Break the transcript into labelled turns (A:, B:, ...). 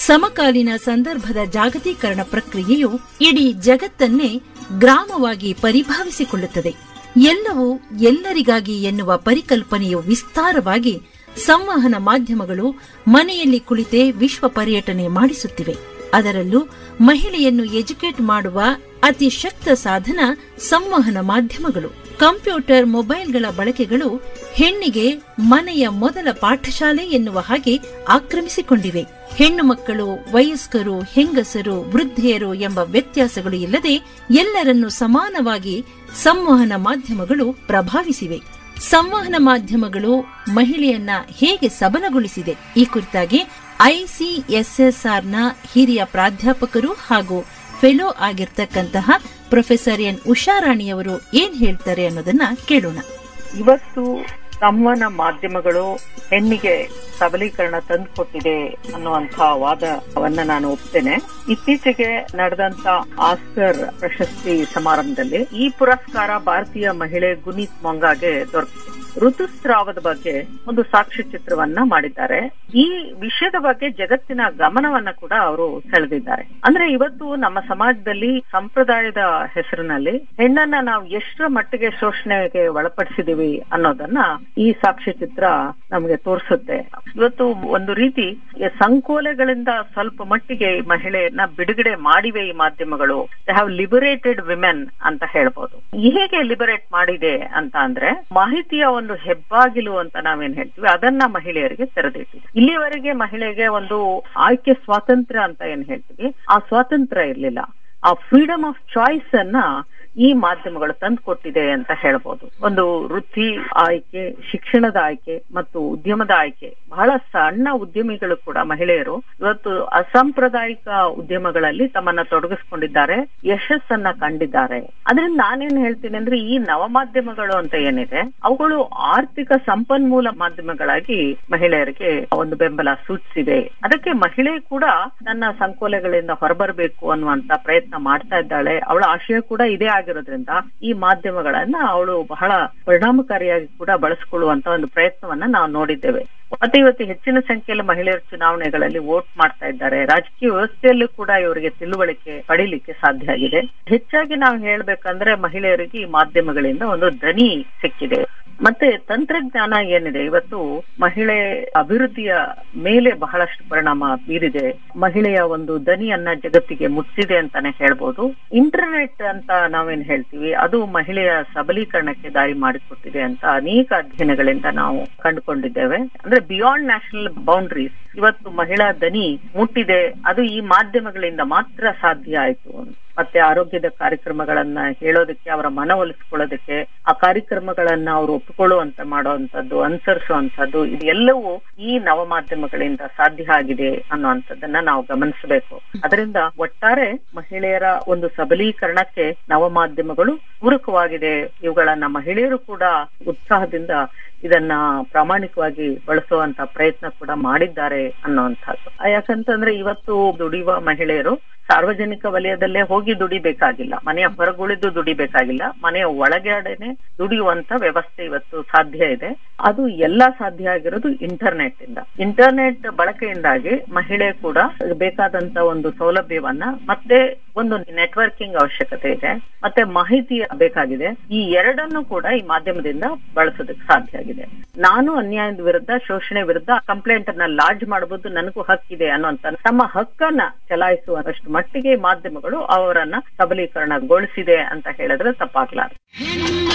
A: ಸಮಕಾಲೀನ ಸಂದರ್ಭದ ಜಾಗತೀಕರಣ ಪ್ರಕ್ರಿಯೆಯು ಇಡೀ ಜಗತ್ತನ್ನೇ ಗ್ರಾಮವಾಗಿ ಪರಿಭಾವಿಸಿಕೊಳ್ಳುತ್ತದೆ ಎಲ್ಲವೂ ಎಲ್ಲರಿಗಾಗಿ ಎನ್ನುವ ಪರಿಕಲ್ಪನೆಯು ವಿಸ್ತಾರವಾಗಿ ಸಂವಹನ ಮಾಧ್ಯಮಗಳು ಮನೆಯಲ್ಲಿ ಕುಳಿತೇ ವಿಶ್ವ ಪರ್ಯಟನೆ ಮಾಡಿಸುತ್ತಿವೆ ಅದರಲ್ಲೂ ಮಹಿಳೆಯನ್ನು ಎಜುಕೇಟ್ ಮಾಡುವ ಅತಿ ಶಕ್ತ ಸಾಧನ ಸಂವಹನ ಮಾಧ್ಯಮಗಳು ಕಂಪ್ಯೂಟರ್ ಮೊಬೈಲ್ಗಳ ಬಳಕೆಗಳು ಹೆಣ್ಣಿಗೆ ಮನೆಯ ಮೊದಲ ಪಾಠಶಾಲೆ ಎನ್ನುವ ಹಾಗೆ ಆಕ್ರಮಿಸಿಕೊಂಡಿವೆ ಹೆಣ್ಣು ಮಕ್ಕಳು ವಯಸ್ಕರು ಹೆಂಗಸರು ವೃದ್ಧೆಯರು ಎಂಬ ವ್ಯತ್ಯಾಸಗಳು ಇಲ್ಲದೆ ಎಲ್ಲರನ್ನು ಸಮಾನವಾಗಿ ಸಂವಹನ ಮಾಧ್ಯಮಗಳು ಪ್ರಭಾವಿಸಿವೆ ಸಂವಹನ ಮಾಧ್ಯಮಗಳು ಮಹಿಳೆಯನ್ನ ಹೇಗೆ ಸಬಲಗೊಳಿಸಿದೆ ಈ ಕುರಿತಾಗಿ ಐಸಿಎಸ್ಎಸ್ಆರ್ನ ಹಿರಿಯ ಪ್ರಾಧ್ಯಾಪಕರು ಹಾಗೂ ಫೆಲೋ ಆಗಿರ್ತಕ್ಕಂತಹ ಪ್ರೊಫೆಸರ್ ಎನ್ ಉಷಾರಾಣಿಯವರು ಏನ್ ಹೇಳ್ತಾರೆ ಅನ್ನೋದನ್ನ ಕೇಳೋಣ
B: ಇವತ್ತು ಸಂವಹನ ಮಾಧ್ಯಮಗಳು ಹೆಣ್ಣಿಗೆ ಸಬಲೀಕರಣ ತಂದುಕೊಟ್ಟಿದೆ ಅನ್ನುವಂತಹ ವಾದವನ್ನ ನಾನು ಒಪ್ತೇನೆ ಇತ್ತೀಚೆಗೆ ನಡೆದಂತ ಆಸ್ಕರ್ ಪ್ರಶಸ್ತಿ ಸಮಾರಂಭದಲ್ಲಿ ಈ ಪುರಸ್ಕಾರ ಭಾರತೀಯ ಮಹಿಳೆ ಗುನೀತ್ ಮೊಂಗಾಗೆ ದೊರಕಿದೆ ಋತುಸ್ರಾವದ ಬಗ್ಗೆ ಒಂದು ಸಾಕ್ಷ್ಯ ಚಿತ್ರವನ್ನ ಮಾಡಿದ್ದಾರೆ ಈ ವಿಷಯದ ಬಗ್ಗೆ ಜಗತ್ತಿನ ಗಮನವನ್ನ ಕೂಡ ಅವರು ಸೆಳೆದಿದ್ದಾರೆ ಅಂದ್ರೆ ಇವತ್ತು ನಮ್ಮ ಸಮಾಜದಲ್ಲಿ ಸಂಪ್ರದಾಯದ ಹೆಸರಿನಲ್ಲಿ ಹೆಣ್ಣನ್ನ ನಾವು ಎಷ್ಟರ ಮಟ್ಟಿಗೆ ಶೋಷಣೆಗೆ ಒಳಪಡಿಸಿದೀವಿ ಅನ್ನೋದನ್ನ ಈ ಸಾಕ್ಷ್ಯ ಚಿತ್ರ ನಮಗೆ ತೋರಿಸುತ್ತೆ ಇವತ್ತು ಒಂದು ರೀತಿ ಸಂಕೋಲೆಗಳಿಂದ ಸ್ವಲ್ಪ ಮಟ್ಟಿಗೆ ಈ ಮಹಿಳೆಯನ್ನ ಬಿಡುಗಡೆ ಮಾಡಿವೆ ಈ ಮಾಧ್ಯಮಗಳು ದೇ ಹ್ಯಾವ್ ಲಿಬರೇಟೆಡ್ ವಿಮೆನ್ ಅಂತ ಹೇಳ್ಬೋದು ಹೇಗೆ ಲಿಬರೇಟ್ ಮಾಡಿದೆ ಅಂತ ಅಂದ್ರೆ ಮಾಹಿತಿಯ ಒಂದು ಹೆಬ್ಬಾಗಿಲು ಅಂತ ನಾವೇನ್ ಹೇಳ್ತೀವಿ ಅದನ್ನ ಮಹಿಳೆಯರಿಗೆ ತೆರೆದಿಟ್ಟಿದೆ ಇಲ್ಲಿವರೆಗೆ ಮಹಿಳೆಗೆ ಒಂದು ಆಯ್ಕೆ ಸ್ವಾತಂತ್ರ್ಯ ಅಂತ ಏನ್ ಹೇಳ್ತೀವಿ ಆ ಸ್ವಾತಂತ್ರ್ಯ ಇರ್ಲಿಲ್ಲ ಆ ಫ್ರೀಡಮ್ ಆಫ್ ಚಾಯ್ಸ್ ಅನ್ನ ಈ ಮಾಧ್ಯಮಗಳು ತಂದುಕೊಟ್ಟಿದೆ ಅಂತ ಹೇಳ್ಬೋದು ಒಂದು ವೃತ್ತಿ ಆಯ್ಕೆ ಶಿಕ್ಷಣದ ಆಯ್ಕೆ ಮತ್ತು ಉದ್ಯಮದ ಆಯ್ಕೆ ಬಹಳ ಸಣ್ಣ ಉದ್ಯಮಿಗಳು ಕೂಡ ಮಹಿಳೆಯರು ಇವತ್ತು ಅಸಾಂಪ್ರದಾಯಿಕ ಉದ್ಯಮಗಳಲ್ಲಿ ತಮ್ಮನ್ನ ತೊಡಗಿಸ್ಕೊಂಡಿದ್ದಾರೆ ಯಶಸ್ಸನ್ನ ಕಂಡಿದ್ದಾರೆ ಅದರಿಂದ ನಾನೇನ್ ಹೇಳ್ತೀನಿ ಅಂದ್ರೆ ಈ ನವಮಾಧ್ಯಮಗಳು ಅಂತ ಏನಿದೆ ಅವುಗಳು ಆರ್ಥಿಕ ಸಂಪನ್ಮೂಲ ಮಾಧ್ಯಮಗಳಾಗಿ ಮಹಿಳೆಯರಿಗೆ ಒಂದು ಬೆಂಬಲ ಸೂಚಿಸಿದೆ ಅದಕ್ಕೆ ಮಹಿಳೆ ಕೂಡ ತನ್ನ ಸಂಕೋಲೆಗಳಿಂದ ಹೊರಬರಬೇಕು ಅನ್ನುವಂತ ಪ್ರಯತ್ನ ಮಾಡ್ತಾ ಇದ್ದಾಳೆ ಅವಳ ಆಶಯ ಕೂಡ ಇದೇ ಆಗಿರೋದ್ರಿಂದ ಈ ಮಾಧ್ಯಮಗಳನ್ನ ಅವಳು ಬಹಳ ಪರಿಣಾಮಕಾರಿಯಾಗಿ ಕೂಡ ಬಳಸಿಕೊಳ್ಳುವಂತ ಒಂದು ಪ್ರಯತ್ನವನ್ನ ನಾವು ನೋಡಿದ್ದೇವೆ ಮತ್ತೆ ಇವತ್ತು ಹೆಚ್ಚಿನ ಸಂಖ್ಯೆಯಲ್ಲಿ ಮಹಿಳೆಯರು ಚುನಾವಣೆಗಳಲ್ಲಿ ವೋಟ್ ಮಾಡ್ತಾ ಇದ್ದಾರೆ ರಾಜಕೀಯ ವ್ಯವಸ್ಥೆಯಲ್ಲೂ ಕೂಡ ಇವರಿಗೆ ತಿಳುವಳಿಕೆ ಪಡಿಲಿಕ್ಕೆ ಸಾಧ್ಯ ಆಗಿದೆ ಹೆಚ್ಚಾಗಿ ನಾವು ಹೇಳ್ಬೇಕಂದ್ರೆ ಮಹಿಳೆಯರಿಗೆ ಈ ಮಾಧ್ಯಮಗಳಿಂದ ಒಂದು ಧ್ವನಿ ಸಿಕ್ಕಿದೆ ಮತ್ತೆ ತಂತ್ರಜ್ಞಾನ ಏನಿದೆ ಇವತ್ತು ಮಹಿಳೆ ಅಭಿವೃದ್ಧಿಯ ಮೇಲೆ ಬಹಳಷ್ಟು ಪರಿಣಾಮ ಬೀರಿದೆ ಮಹಿಳೆಯ ಒಂದು ದನಿಯನ್ನ ಜಗತ್ತಿಗೆ ಮುಟ್ಟಿದೆ ಅಂತಾನೆ ಹೇಳ್ಬೋದು ಇಂಟರ್ನೆಟ್ ಅಂತ ನಾವೇನ್ ಹೇಳ್ತೀವಿ ಅದು ಮಹಿಳೆಯ ಸಬಲೀಕರಣಕ್ಕೆ ದಾರಿ ಮಾಡಿಕೊಟ್ಟಿದೆ ಅಂತ ಅನೇಕ ಅಧ್ಯಯನಗಳಿಂದ ನಾವು ಕಂಡುಕೊಂಡಿದ್ದೇವೆ ಅಂದ್ರೆ ಬಿಯಾಂಡ್ ನ್ಯಾಷನಲ್ ಬೌಂಡ್ರೀಸ್ ಇವತ್ತು ಮಹಿಳಾ ದನಿ ಮುಟ್ಟಿದೆ ಅದು ಈ ಮಾಧ್ಯಮಗಳಿಂದ ಮಾತ್ರ ಸಾಧ್ಯ ಆಯ್ತು ಮತ್ತೆ ಆರೋಗ್ಯದ ಕಾರ್ಯಕ್ರಮಗಳನ್ನ ಹೇಳೋದಕ್ಕೆ ಅವರ ಮನವೊಲಿಸ್ಕೊಳ್ಳೋದಕ್ಕೆ ಆ ಕಾರ್ಯಕ್ರಮಗಳನ್ನ ಅವರು ಒಪ್ಪಿಕೊಳ್ಳುವಂತ ಮಾಡುವಂತದ್ದು ಅನುಸರಿಸುವಂತದ್ದು ಇದೆಲ್ಲವೂ ಈ ನವಮಾಧ್ಯಮಗಳಿಂದ ಸಾಧ್ಯ ಆಗಿದೆ ಅನ್ನುವಂಥದ್ದನ್ನ ನಾವು ಗಮನಿಸಬೇಕು ಅದರಿಂದ ಒಟ್ಟಾರೆ ಮಹಿಳೆಯರ ಒಂದು ಸಬಲೀಕರಣಕ್ಕೆ ನವಮಾಧ್ಯಮಗಳು ಪೂರಕವಾಗಿದೆ ಇವುಗಳನ್ನ ಮಹಿಳೆಯರು ಕೂಡ ಉತ್ಸಾಹದಿಂದ ಇದನ್ನ ಪ್ರಾಮಾಣಿಕವಾಗಿ ಬಳಸುವಂತ ಪ್ರಯತ್ನ ಕೂಡ ಮಾಡಿದ್ದಾರೆ ಅನ್ನುವಂಥದ್ದು ಯಾಕಂತಂದ್ರೆ ಇವತ್ತು ದುಡಿಯುವ ಮಹಿಳೆಯರು ಸಾರ್ವಜನಿಕ ವಲಯದಲ್ಲೇ ಹೋಗಿ ದುಡಿಬೇಕಾಗಿಲ್ಲ ಮನೆಯ ಹೊರಗುಳಿದು ದುಡಿಬೇಕಾಗಿಲ್ಲ ಮನೆಯ ಒಳಗಡೆನೆ ದುಡಿಯುವಂತ ವ್ಯವಸ್ಥೆ ಇವತ್ತು ಸಾಧ್ಯ ಇದೆ ಅದು ಎಲ್ಲ ಸಾಧ್ಯ ಆಗಿರೋದು ಇಂಟರ್ನೆಟ್ ಇಂದ ಇಂಟರ್ನೆಟ್ ಬಳಕೆಯಿಂದಾಗಿ ಮಹಿಳೆ ಕೂಡ ಬೇಕಾದಂತ ಒಂದು ಸೌಲಭ್ಯವನ್ನ ಮತ್ತೆ ಒಂದು ನೆಟ್ವರ್ಕಿಂಗ್ ಅವಶ್ಯಕತೆ ಇದೆ ಮತ್ತೆ ಮಾಹಿತಿ ಬೇಕಾಗಿದೆ ಈ ಎರಡನ್ನು ಕೂಡ ಈ ಮಾಧ್ಯಮದಿಂದ ಬಳಸೋದಕ್ಕೆ ಸಾಧ್ಯ ಆಗಿದೆ ನಾನು ಅನ್ಯಾಯದ ವಿರುದ್ಧ ಶೋಷಣೆ ವಿರುದ್ಧ ಕಂಪ್ಲೇಂಟ್ ಅನ್ನ ಲಾಡ್ಜ್ ಮಾಡಬಹುದು ನನಗೂ ಹಕ್ಕಿದೆ ಅನ್ನುವಂತ ತಮ್ಮ ಹಕ್ಕನ್ನ ಚಲಾಯಿಸುವಷ್ಟು ಮಟ್ಟಿಗೆ ಮಾಧ್ಯಮಗಳು ಅವರನ್ನ ಸಬಲೀಕರಣಗೊಳಿಸಿದೆ ಅಂತ ಹೇಳಿದ್ರೆ ತಪ್ಪಾಗ್ಲಾರ್ದು